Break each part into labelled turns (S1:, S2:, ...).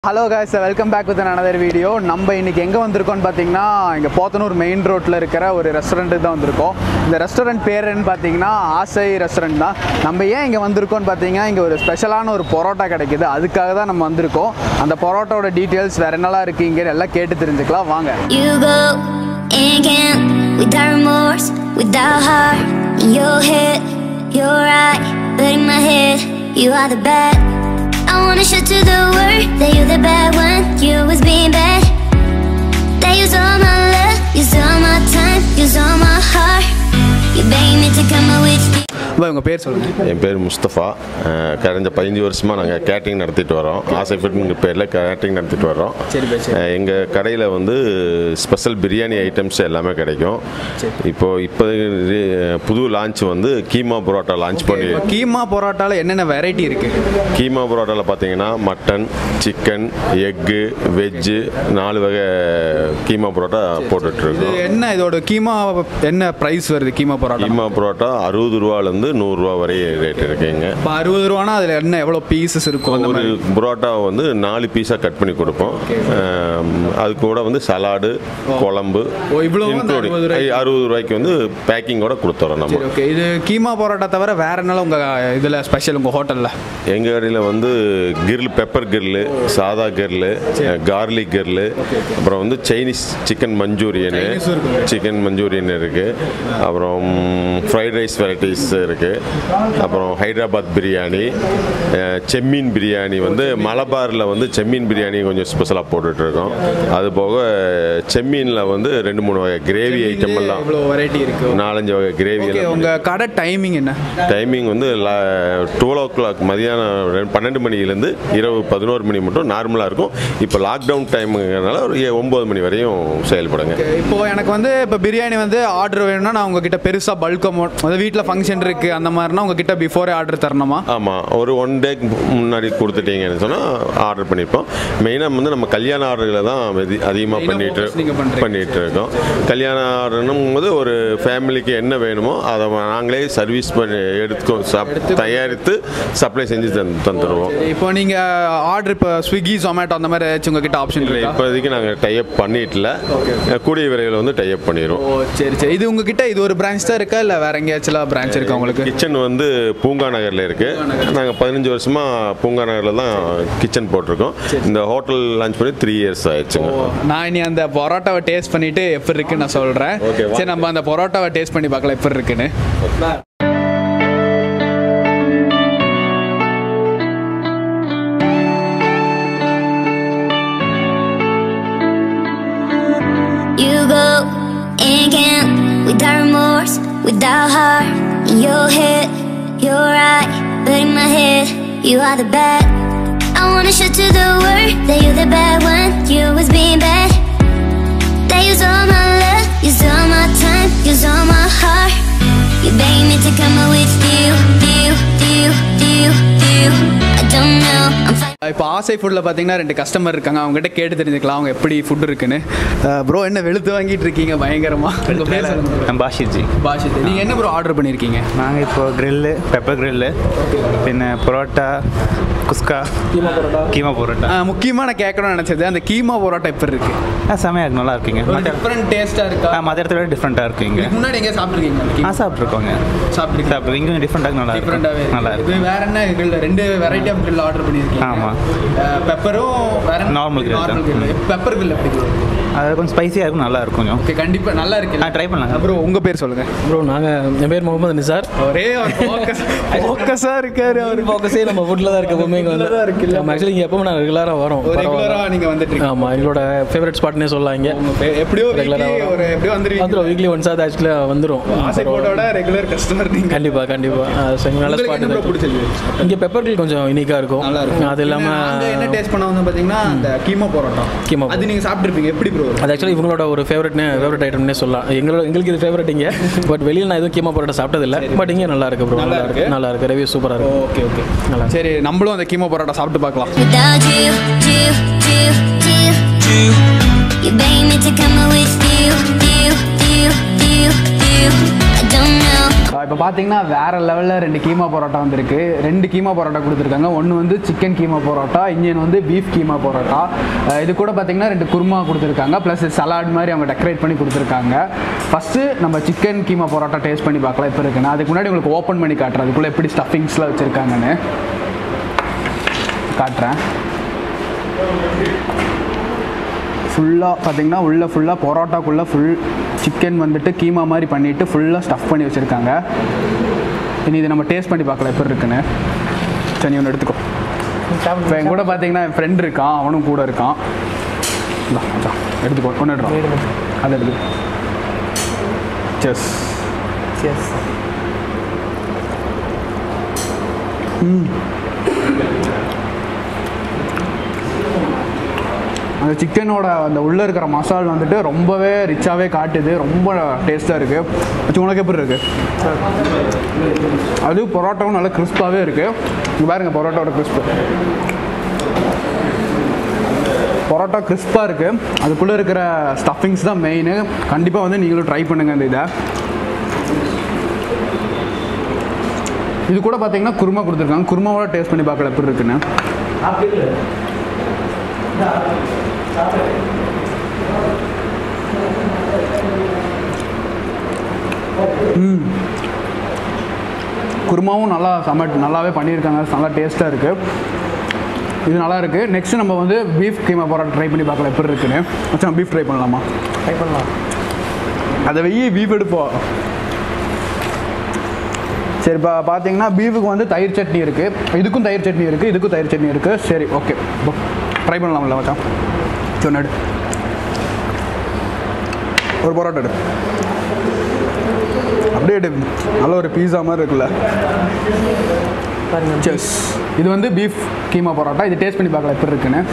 S1: Hello guys welcome back with another video நம்ம இன்னைக்கு எங்கே வந்திருக்கோம்னு பார்த்தீங்கன்னா இங்கே போத்தனூர் மெயின் ரோட்டில் இருக்கிற ஒரு ரெஸ்டாரண்ட்டுக்கு தான் வந்திருக்கோம் இந்த ரெஸ்டாரண்ட் பேர் என்னன்னு பார்த்தீங்கன்னா ஆசை ரெஸ்டாரண்ட் தான் நம்ம ஏன் இங்கே வந்திருக்கோம்னு பார்த்தீங்கன்னா இங்கே ஒரு ஸ்பெஷலான ஒரு பரோட்டா கிடைக்குது அதுக்காக தான் நம்ம வந்திருக்கோம் அந்த பரோட்டாவோட டீட்டெயில்ஸ் வேறு என்னலாம் இருக்கீங்கன்னு எல்லாம் கேட்டு தெரிஞ்சுக்கலாம் வாங்க
S2: You go and can without remorse, without heart. In your head, you're right, but in my head, you are the bad. I wanna show to the world that you're the bad one. You was being bad. That use all my love, use all my time, use all my heart. You begged me to come out with you.
S1: இப்போ உங்கள் பேர் சொல்லுங்கள்
S3: என் பேர் முஸ்தஃபா அஹ் கடந்த பதினஞ்சு வருஷமாக நாங்கள் catering நடத்திட்டு வரோம் ஆசை ஃபுட்ங்கிற பேரில் கேட்டரிங் நடத்திட்டு வரோம்
S1: சரி பை, சரி.
S3: எங்கள் கடையில் வந்து ஸ்பெஷல் பிரியாணி ஐட்டம்ஸ் எல்லாமே கிடைக்கும் இப்போது இப்போ புது லான்ச் வந்து கீமா பரோட்டா லான்ச் பண்ணி
S1: கீமா பரோட்டாவில் என்னென்ன வெரைட்டி இருக்குது
S3: கீமா பரோட்டாவில் பார்த்தீங்கன்னா மட்டன் சிக்கன் எக்கு வெஜ்ஜு நாலு வகை கீமா பரோட்டா
S1: இது
S3: போட்டுட்ருக்கோம்
S1: என்ன இதோட கீமா என்ன ப்ரைஸ் வருது கீமா பரோட்டா
S3: கீமா பரோட்டா அறுபது ரூபாலேருந்து நூறுரூவா வரை ரேட் இருக்குங்க
S1: இப்போ அறுபது ரூபானா அதில் என்ன எவ்வளோ பீசஸ் இருக்கும் அந்த
S3: ஒரு
S1: மாதிரி
S3: புரோட்டாவை வந்து நாலு பீஸாக கட் பண்ணி கொடுப்போம் ஆம், அது கூட வந்து சலாடு குழம்பு
S1: ஓ, இவ்வளவும் அந்த
S3: including-
S1: 60 ரூபாய்க்கு?
S3: அறுபது ரூபாய்க்கு வந்து பேக்கிங்கோட கொடுத்துறோம் நம்ம
S1: சரி ஓகே இது கீமா பரோட்டா தவிர வேற என்னலாம் உங்கள் இதில் ஸ்பெஷல் உங்கள் ஹோட்டலில்
S3: எங்கள் கடையில் வந்து கிரில் பெப்பர் கிரில்லு சாதா கிரில்லு கார்லிக் கிரில்லு அப்புறம் வந்து சைனீஸ் சிக்கன் மஞ்சூரியனு
S1: Chinese இருக்கு.
S3: சிக்கன் மஞ்சூரியன் இருக்குது அப்புறம் ஃப்ரைட் ரைஸ் வெரைட்டிஸ் இருக்குது அப்புறம் ஹைதராபாத் பிரியாணி அஹ், செம்மீன் பிரியாணி வந்து மலபாரில் வந்து செம்மீன் பிரியாணி கொஞ்சம் ஸ்பெஷலாக போட்டுட்ருக்கோம் அது போக செம்மீனில் வந்து ரெண்டு மூணு வகை கிரேவி ஐட்டம் எல்லாம்
S1: இவ்வளோ வெரைட்டி இருக்கு
S3: நாலஞ்சு வகை கிரேவி
S1: ஓகே
S3: எல்லாம்
S1: உங்கள் கடை டைமிங் என்ன
S3: டைமிங் வந்து டுவெல் ஓ கிளாக் மதியானம் ரெண்டு- பன்னெண்டு மணிலேருந்து இரவு பதினோரு மணி மட்டும் நார்மலாக இருக்கும் இப்போ லாக்டவுன் டைமுங்கிறனால ஒரு ஏ- ஒம்பது மணி வரையும் செயல்படுங்க
S1: Okay, இப்போ எனக்கு வந்து இப்போ பிரியாணி வந்து ஆர்டர் வேணும்னா நான் உங்ககிட்ட பெருசாக பல்க் அமௌண்ட் அதாவது வீட்டில் ஃபங்க்ஷன் இருக்கு அந்த மாதிரினா உங்ககிட்ட பிஃபோரே ஆர்டர் தரணுமா
S3: ஆமாம் ஒரு ஒன் டேக்கு முன்னாடி கொடுத்துட்டீங்கன்னு சொன்னால் ஆர்டர் பண்ணியிருப்போம் மெயினாக வந்து நம்ம கல்யாண ஆர்டர்களை தான் அதிகமாக
S1: Main ஆ
S3: பண்ணிட்டு
S1: focus நீங்க பண்றீங்க.
S3: பண்ணிட்டு இருக்கோம் கல்யாண ஆர்டர்னும் போது ஒரு ஃபேமிலிக்கு என்ன வேணுமோ அதை நாங்களே சர்வீஸ் பண்ணி எடுத்துக்கோ சப் தயாரித்து சப்ளை செஞ்சு தந் தந்துடுவோம்
S1: இப்போ நீங்கள் ஆர்டர் இப்போ ஸ்விக்கி ஜொமேட்டோ அந்த மாதிரி ஏதாச்சும் உங்ககிட்ட ஆப்ஷன்
S3: இல்லை
S1: இருக்கா
S3: இப்போதைக்கு நாங்கள் டைப் பண்ணிட்டல கூடிய விரைவில் வந்து டைப் பண்ணிடுவோம்
S1: ஓ சரி சரி இது உங்ககிட்ட இது ஒரு பிரான்ச் தான் இருக்கா இல்லை வேற எங்கேயாச்சும் பிரான்ச் இருக்கா உங்களுக்கு
S3: கிச்சன் வந்து பூங்கா நகரில் இருக்குது நாங்கள் பதினஞ்சு வருஷமாக பூங்கா நகரில் தான் கிச்சன் போட்டிருக்கோம் இந்த ஹோட்டல் லான்ச் பண்ணி த்ரீ இயர்ஸ் ஆயிடுச்சுங்க
S1: நான் இனி அந்த பரோட்டாவை டேஸ்ட் பண்ணிட்டு எப்படி இருக்குன்னு நான் சொல்கிறேன்
S3: Okay, வா.
S1: சரி நம்ம அந்த பரோட்டாவை டேஸ்ட் பண்ணி பார்க்கலாம் எப்படி இருக்குன்னு
S2: You go and can without remorse, without heart. In your head, you're right, but in my head, you are the bad. I wanna show to the world that you're the bad one. You was being bad. That use all my love, use all my time, use all my heart. You begged me to come out with you, you, you, you, you. I don't know, I'm fine.
S1: இப்போ ஆசை ஃபுட்டில் பார்த்தீங்கன்னா ரெண்டு customer இருக்காங்க அவங்ககிட்ட கேட்டு தெரிஞ்சுக்கலாம் அவங்க எப்படி ஃபுட் இருக்குன்னு ப்ரோ என்ன வெளுத்து வாங்கிட்டு இருக்கீங்க பயங்கரமா உங்க பேர் சொல்லுங்க
S4: நான் பாஷிஜி
S1: பாஷித் நீங்கள் என்ன ப்ரோ ஆர்டர் பண்ணியிருக்கீங்க
S4: நாங்கள் இப்போ க்ரில்லு பெப்பர் க்ரில்லு பின்ன பரோட்டா குஸ்கா கீமா பரோட்டா கீமா பரோட்டா
S1: முக்கியமாக நான் கேட்கணும்னு நினச்சது அந்த கீமா பரோட்டா எப்படி இருக்கு
S4: ஆ செமையாக இருக்கு நல்லா இருக்குங்க
S1: ஒரு
S4: மற்ற
S1: டிஃப்ரெண்ட் டேஸ்ட்டாக இருக்கா
S4: ஆ மற்ற இடத்துல விட டிஃப்ரெண்ட்டாக இருக்குங்க
S1: இதுக்கு முன்னாடி எங்கே சாப்பிட்ருக்கீங்க
S4: ஆ சாப்பிட்ருக்கோங்க
S1: சாப்பிட்ருக்கீங்க
S4: சாப்பிட்ரு இங்கே கொஞ்சம் டிஃப்ரெண்ட்டாக நல்லா
S1: டிஃப்ரெண்டாகவே
S4: இருக்கும் நல்லா
S1: இது
S4: இருக்கு
S1: வேற என்ன grill? ரெண்டு வெரைட்டி ஆஃப் grill ஆர்டர் பண்ணியிருக்கீங்க
S4: ஆமா.
S1: பெப்பரும் வேற
S4: Normal grill தான்.
S1: பெப்பர் grill எப்படி
S4: அது கொஞ்சம் ஸ்பைசியாக இருக்கும் நல்லா இருக்கும் கொஞ்சம்
S1: ஓகே கண்டிப்பாக நல்லா இருக்கு
S4: ஆ ட்ரை பண்ணலாங்க
S1: ப்ரோ உங்கள் பேர் சொல்லுங்கள்
S5: ப்ரோ நாங்கள் என் பேர் முகமது நிசார்
S1: ஒரே ஒரு ஃபோக்கஸ் ஃபோக்கஸாக இருக்காரு அவர்
S5: ஃபோக்கஸே நம்ம ஃபுட்டில் தான் இருக்க எப்பவுமே இங்கே வந்து
S1: தான் இருக்குல்ல?
S5: நம்ம ஆக்சுவலி இங்கே எப்பவுமே நாங்கள் ரெகுலராக வரோம்
S1: ரெகுலராக நீங்கள் வந்துட்டு இருக்கீங்க
S5: ஆமாம் எங்களோட ஃபேவரட் ஸ்பாட்னே சொல்லலாம் இங்கே
S1: எப்படியோ
S5: Regular ஆ
S1: weekly
S5: வரோம்.
S1: ஒரு எப்படியோ வந்துருவீங்க
S5: வந்துடும் வீக்லி ஒன்ஸ் அது ஆக்சுவலாக வந்துடும்
S1: ஆசை போட்டோட ரெகுலர் கஸ்டமர் நீங்கள்
S5: கண்டிப்பாக கண்டிப்பாக நல்ல
S1: உங்களுக்கு
S5: ஸ்பாட்
S1: என்ன bro பிடிச்சது
S5: இங்கே பெப்பர் grill கொஞ்சம் யூனிக்காக இருக்கும்
S1: நல்லா இருக்கும்
S5: அது இல்லாமல்
S1: நாங்க என்ன டேஸ்ட் பண்ண வந்து பாத்தீங்கன்னா அந்த கீமா பரோட்டா
S5: கீமா
S1: அது நீங்க சாப்பிட்டுருப்பீங்க எப்படி ப்ரோ
S5: அது ஆக்சுவலி இவங்களோட ஒரு ஃபேவரட்னே ஃபேவரட் ஐட்டம்னே சொல்லலாம் எங்களோட எங்களுக்கு இது ஃபேவரட் இங்கே பட் வெளியில் நான் எதுவும் கீமா பரோட்டா சாப்பிட்டதில்ல பட் இங்கே நல்லா இருக்கு ப்ரோ
S1: நல்லா
S5: நல்லா
S1: இருக்கு.
S5: இருக்கு நல்லா இருக்கு ரிவ்யூ சூப்பராக இருக்கு
S1: ஓகே ஓகே
S5: நல்லா இருக்கு.
S1: சரி நம்மளும் அந்த கீமா பரோட்டா சாப்பிட்டு பார்க்கலாம்
S2: Without you, you, you, you, you begged me to come out with you, you, you, you, you. I don't know.
S1: இப்போ பார்த்தீங்கன்னா வேற லெவலில் ரெண்டு கீமா பரோட்டா வந்திருக்கு ரெண்டு கீமா பரோட்டா கொடுத்துருக்காங்க ஒன்று வந்து சிக்கன் கீமா பரோட்டா இன்னொன்று வந்து பீஃப் கீமா பரோட்டா அஹ் இது கூட பார்த்தீங்கன்னா ரெண்டு குருமா கொடுத்துருக்காங்க ப்ளஸ் சலாட் மாதிரி அவங்க டெக்கரேட் பண்ணி கொடுத்துருக்காங்க ஃபஸ்ட்டு நம்ம சிக்கன் கீமா பரோட்டா டேஸ்ட் பண்ணி பார்க்கலாம் இப்போ இருக்குன்னு அதுக்கு முன்னாடி உங்களுக்கு ஓப்பன் பண்ணி காட்டுறேன் அதுக்குள்ளே எப்படி ஸ்டஃபிங்ஸ்லாம் வச்சுருக்காங்கன்னு காட்டுறேன் ஃபுல்லாக பார்த்தீங்கன்னா உள்ளே ஃபுல்லாக பரோட்டாக்குள்ளே ஃபுல் சிக்கன் வந்துட்டு கீமா மாதிரி பண்ணிவிட்டு ஃபுல்லாக ஸ்டஃப் பண்ணி வச்சுருக்காங்க இனி இதை நம்ம டேஸ்ட் பண்ணி பார்க்கலாம் எப்படி இருக்குன்னு சரி நீ ஒன்று எடுத்துக்கோ இப்போ என் கூட பார்த்தீங்கன்னா என் ஃப்ரெண்ட் இருக்கான் அவனும் கூட இருக்கான் இந்தா, மச்சான், எடுத்துக்கோ ஒன்று எடுறான் அதை எடுத்து செஸ் அந்த சிக்கனோட அந்த உள்ளே இருக்கிற மசால் வந்துட்டு ரொம்பவே ரிச்சாகவே காட்டுது ரொம்ப டேஸ்ட்டாக இருக்குது வச்சு உனக்கு எப்படி இருக்குது அது பரோட்டாவும் நல்லா கிறிஸ்பாகவே இருக்குது இங்கே பாருங்க பரோட்டாவோட கிறிஸ்பு பரோட்டா கிறிஸ்பாக இருக்குது அதுக்குள்ளே இருக்கிற ஸ்டஃபிங்ஸ் தான் மெயின் கண்டிப்பாக வந்து நீங்களும் ட்ரை பண்ணுங்கள் இந்த இதை இது கூட பார்த்தீங்கன்னா குருமா கொடுத்துருக்காங்க குருமாவோட டேஸ்ட் பண்ணி பார்க்கல எப்படி இருக்குன்னு குருமாவும் நல்லா செம நல்லாவே பண்ணியிருக்காங்க நல்லா டேஸ்ட்டாக இருக்குது இது நல்லா இருக்குது நெக்ஸ்ட் நம்ம வந்து பீஃப் கீமா பரோட்டா ட்ரை பண்ணி பார்க்கலாம் எப்படி இருக்குன்னு மச்சான் பீஃப் ட்ரை பண்ணலாமா
S5: ட்ரை பண்ணலாம்
S1: அதை வெய்யி பீஃப் எடுப்போம் சரி இப்போ பார்த்தீங்கன்னா பீஃபுக்கு வந்து தயிர் சட்னி இருக்குது இதுக்கும் தயிர் சட்னி இருக்குது இதுக்கும் தயிர் சட்னி இருக்குது சரி ஓகே ட்ரை பண்ணலாம்ல மச்சான் சொன்னடு ஒரு பரோட்டா எடு அப்படியே எடு நல்ல ஒரு பீஸா மாதிரி இருக்குல்ல
S5: பாருங்க
S1: செஸ் இது வந்து பீஃப் கீமா பரோட்டா இது டேஸ்ட் பண்ணி பார்க்கலாம் எப்படி இருக்குன்னு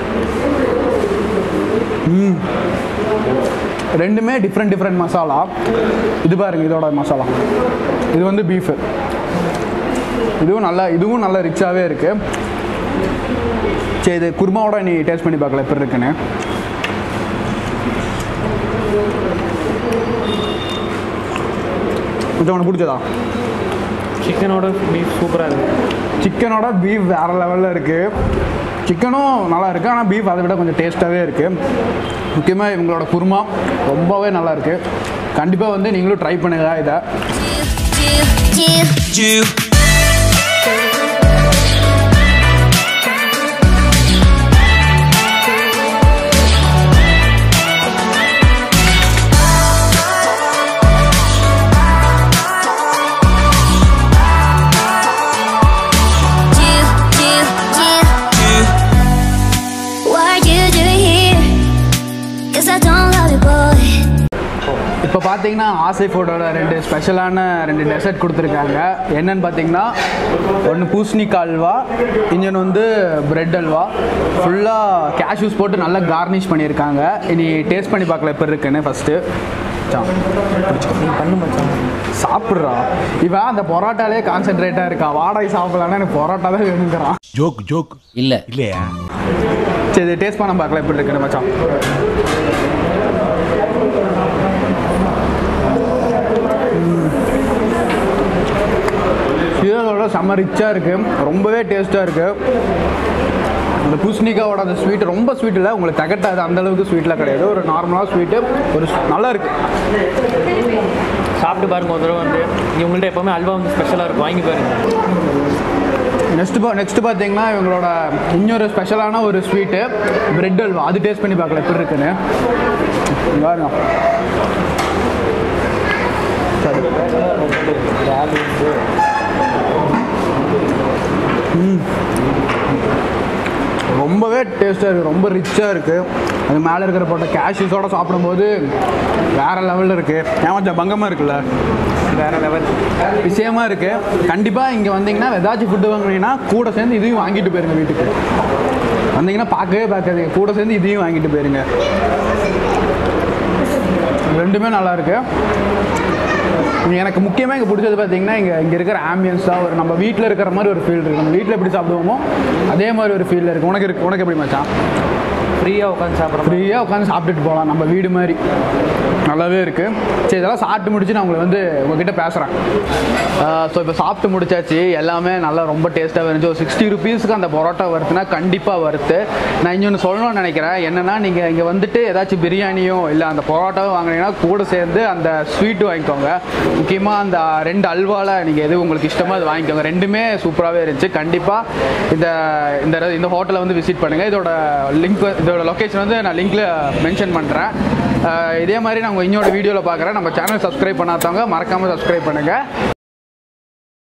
S1: ம் ரெண்டுமே டிஃப்ரெண்ட் டிஃப்ரெண்ட் மசாலா இது பாருங்க இதோட மசாலா இது வந்து பீஃபு இதுவும் நல்லா இதுவும் நல்லா ரிச்சாகவே இருக்கு சரி இது குருமாவோட நீ டேஸ்ட் பண்ணி பார்க்கல எப்படி இருக்குன்னு கொஞ்சம் உனக்கு பிடிச்சதா
S5: சிக்கனோட பீஃப் சூப்பராக இருக்குது
S1: சிக்கனோட பீஃப் வேறு லெவலில் இருக்குது சிக்கனும் நல்லா இருக்குது ஆனால் பீஃப் அதை விட கொஞ்சம் டேஸ்ட்டாகவே இருக்குது முக்கியமாக இவங்களோட குருமா ரொம்பவே நல்லா இருக்குது கண்டிப்பாக வந்து நீங்களும் ட்ரை பண்ணுங்க இதை
S2: do, do. Do, do, do. What you do here? Cause I don't love you, boy.
S1: இப்போ பார்த்தீங்கன்னா ஆசை ஃபுட்டோட ரெண்டு ஸ்பெஷலான ரெண்டு டெசர்ட் கொடுத்துருக்காங்க என்னன்னு பார்த்தீங்கன்னா ஒன்று பூசணிக்காய் அல்வா இன்னொன்று வந்து பிரெட் அல்வா ஃபுல்லாக கேஷ்யூஸ் போட்டு நல்லா கார்னிஷ் பண்ணியிருக்காங்க இனி டேஸ்ட் பண்ணி பார்க்கல எப்படி இருக்குன்னு ஃபஸ்ட்டு
S5: நீ பண்ணு மச்சான்
S1: சாப்பிட்றா இவன் அந்த பொரோட்டாலே கான்சென்ட்ரேட்டாக இருக்கா வாடகை சாப்பிடலான்னா எனக்கு பொரோட்டா தான் வேணுங்கிறான்
S6: ஜோக் ஜோக்
S7: இல்ல
S6: இல்லையா
S1: சரி டேஸ்ட் பண்ண பார்க்கலாம் எப்படி இருக்குன்னு மச்சான் இதோட செம்ம ரிச்சாக இருக்குது ரொம்பவே டேஸ்ட்டாக இருக்குது அந்த பூசணிக்காவோட அந்த ஸ்வீட் ரொம்ப ஸ்வீட் இல்லை உங்களுக்கு தகட்டாது அந்த அளவுக்கு ஸ்வீட்லாம் கிடையாது ஒரு நார்மலாக ஸ்வீட்டு ஒரு ஸ்- நல்லா இருக்கு
S5: சாப்பிட்டு பாருங்க ஒரு தடவை வந்து இவங்கள்ட்ட எப்போவுமே அல்வா வந்து ஸ்பெஷலாக இருக்கும் வாங்கி பாருங்க
S1: நெக்ஸ்ட் பா நெக்ஸ்ட் பார்த்தீங்கன்னா இவங்களோட இன்னொரு ஸ்பெஷலான ஒரு ஸ்வீட்டு பிரெட் அல்வா அது டேஸ்ட் பண்ணி பார்க்கல எப்படி இருக்குன்னு இங்க பாருங்க சரி ம். ரொம்பவே டேஸ்ட்டாக இருக்குது ரொம்ப ரிச்சாக இருக்குது அது மேலே இருக்கிற போட்ட கேஷ்யூஸோட சாப்பிடும்போது வேறு லெவலில் இருக்குது ஏமாச்சா பங்கமாக இருக்குல்ல
S5: வேற லெவல்
S1: விஷயமா இருக்கு கண்டிப்பாக இங்கே வந்தீங்கன்னா ஏதாச்சும் ஃபுட்டு வாங்குனீங்கன்னா கூட சேர்ந்து இதையும் வாங்கிட்டு போயிருங்க வீட்டுக்கு வந்தீங்கன்னா பார்க்கவே பார்க்காதீங்க கூட சேர்ந்து இதையும் வாங்கிட்டு போயிருங்க ரெண்டுமே நல்லா இருக்கு எனக்கு முக்கியமாக இங்கே பிடிச்சது பார்த்தீங்கன்னா இங்கே இங்கே இருக்கிற ஆம்பியன்ஸ் தான் ஒரு நம்ம வீட்டில் இருக்கிற மாதிரி ஒரு ஃபீல் இருக்குது நம்ம வீட்டில் எப்படி சாப்பிடுவோமோ அதே மாதிரி ஒரு ஃபீல் இருக்குது உனக்கு இருக்கு உனக்கு எப்படி மச்சான்
S6: ஃப்ரீயாக உட்காந்து சாப்பிட்ற மாதிரி
S1: ஃப்ரீயாக உட்காந்து சாப்பிட்டுட்டு போகலாம் நம்ம வீடு மாதிரி நல்லாவே இருக்குது சரி இதெல்லாம் சாப்பிட்டு முடிச்சு நான் உங்களை வந்து உங்ககிட்ட பேசுகிறேன் ஸோ இப்போ சாப்பிட்டு முடிச்சாச்சு எல்லாமே நல்லா ரொம்ப டேஸ்ட்டாக இருந்துச்சு ஒரு சிக்ஸ்டி ருபீஸ்க்கு அந்த பரோட்டா வருதுன்னா கண்டிப்பாக வருது நான் இன்னொன்று சொல்லணும்னு நினைக்கிறேன் என்னென்னா நீங்கள் இங்கே வந்துட்டு ஏதாச்சும் பிரியாணியோ இல்லை அந்த பரோட்டாவோ வாங்கினீங்கன்னா கூட சேர்ந்து அந்த ஸ்வீட்டு வாங்கிக்கோங்க முக்கியமாக அந்த ரெண்டு அல்வாவில் நீங்கள் எது உங்களுக்கு இஷ்டமோ அது வாங்கிக்கோங்க ரெண்டுமே சூப்பராகவே இருந்துச்சு கண்டிப்பாக இந்த இந்த இந்த ஹோட்டலை வந்து விசிட் பண்ணுங்கள் இதோட லிங்க் இதோட லொக்கேஷன் வந்து நான் லிங்க்ல மென்ஷன் பண்ணுறேன் இதே மாதிரி நான் உங்கள் இன்னொரு வீடியோவில் பார்க்குறேன் நம்ம சேனல் சப்ஸ்கிரைப் பண்ணாதவங்க மறக்காமல் சப்ஸ்கிரைப் பண்ணுங்கள்